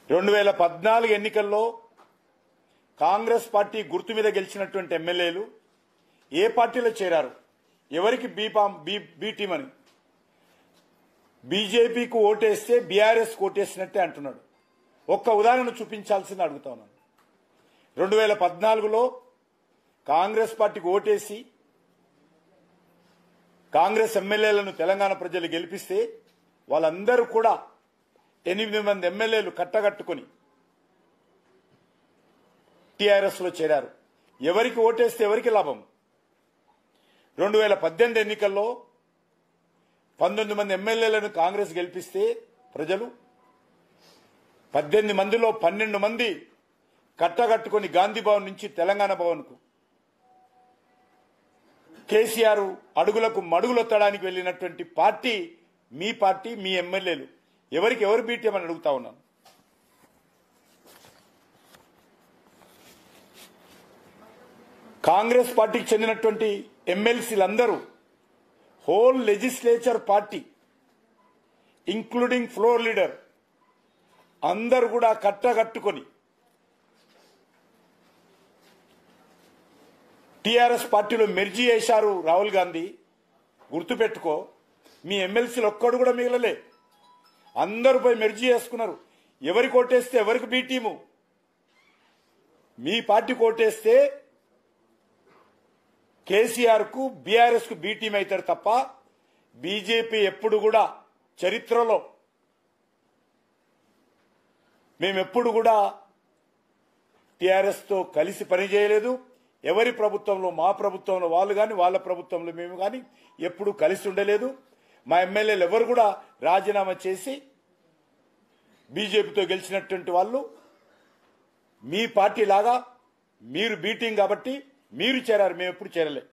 రెండు వేల పద్నాలుగు ఎన్నికల్లో కాంగ్రెస్ పార్టీ గుర్తు మీద గెలిచినటువంటి ఎమ్మెల్యేలు ఏ పార్టీలో చేరారు ఎవరికి బీపాం బీ బీ టీం అని బీజేపీకి ఓటేస్తే బీఆర్ఎస్ ఓటేసినట్టే అంటున్నాడు ఒక్క ఉదాహరణ చూపించాల్సింది అడుగుతా ఉన్నాను రెండు వేల పద్నాలుగులో కాంగ్రెస్ పార్టీకి ఓటేసి కాంగ్రెస్ ఎమ్మెల్యేలను తెలంగాణ ప్రజలు గెలిపిస్తే వాళ్ళందరూ కూడా ఎనిమిది మంది ఎమ్మెల్యేలు కట్టగట్టుకుని టీఆర్ఎస్ లో చేరారు ఎవరికి ఓటేస్తే ఎవరికి లాభం రెండు వేల పద్దెనిమిది ఎన్నికల్లో పంతొమ్మిది మంది ఎమ్మెల్యేలను కాంగ్రెస్ గెలిపిస్తే ప్రజలు పద్దెనిమిది మందిలో పన్నెండు మంది కట్టగట్టుకుని గాంధీ భవన్ నుంచి తెలంగాణ భవన్కు కేసీఆర్ అడుగులకు మడుగులొత్తడానికి వెళ్ళినటువంటి పార్టీ మీ పార్టీ మీ ఎమ్మెల్యేలు ఎవరికి ఎవరు బీటేమని అడుగుతా ఉన్నాను కాంగ్రెస్ పార్టీకి చెందినటువంటి ఎమ్మెల్సీలందరూ whole legislature party including floor leader అందరూ కూడా కట్టగట్టుకొని టీఆర్ఎస్ పార్టీలో మెర్జీ చేశారు రాహుల్ గాంధీ గుర్తుపెట్టుకో మీ ఎమ్మెల్సీలు ఒక్కడు కూడా మిగలలే అందరూ పోయి మెర్జీ చేసుకున్నారు ఎవరికి ఓటేస్తే ఎవరికి బీ టీము మీ పార్టీ ఓటేస్తే కేసీఆర్ కు బీఆర్ఎస్ కు బీ టీం అవుతారు తప్ప బీజేపీ ఎప్పుడు కూడా చరిత్రలో మేమెప్పుడు కూడా టీఆర్ఎస్ తో కలిసి పనిచేయలేదు ఎవరి ప్రభుత్వంలో మా ప్రభుత్వంలో వాళ్ళు కానీ వాళ్ళ ప్రభుత్వంలో మేము కానీ ఎప్పుడు కలిసి ఉండలేదు మా ఎమ్మెల్యేలు ఎవరు కూడా రాజీనామా చేసి బీజేపీతో గెలిచినటువంటి వాళ్ళు మీ పార్టీ లాగా మీరు బీటింగ్ కాబట్టి మీరు చేరారు మేము ఎప్పుడు చేరలే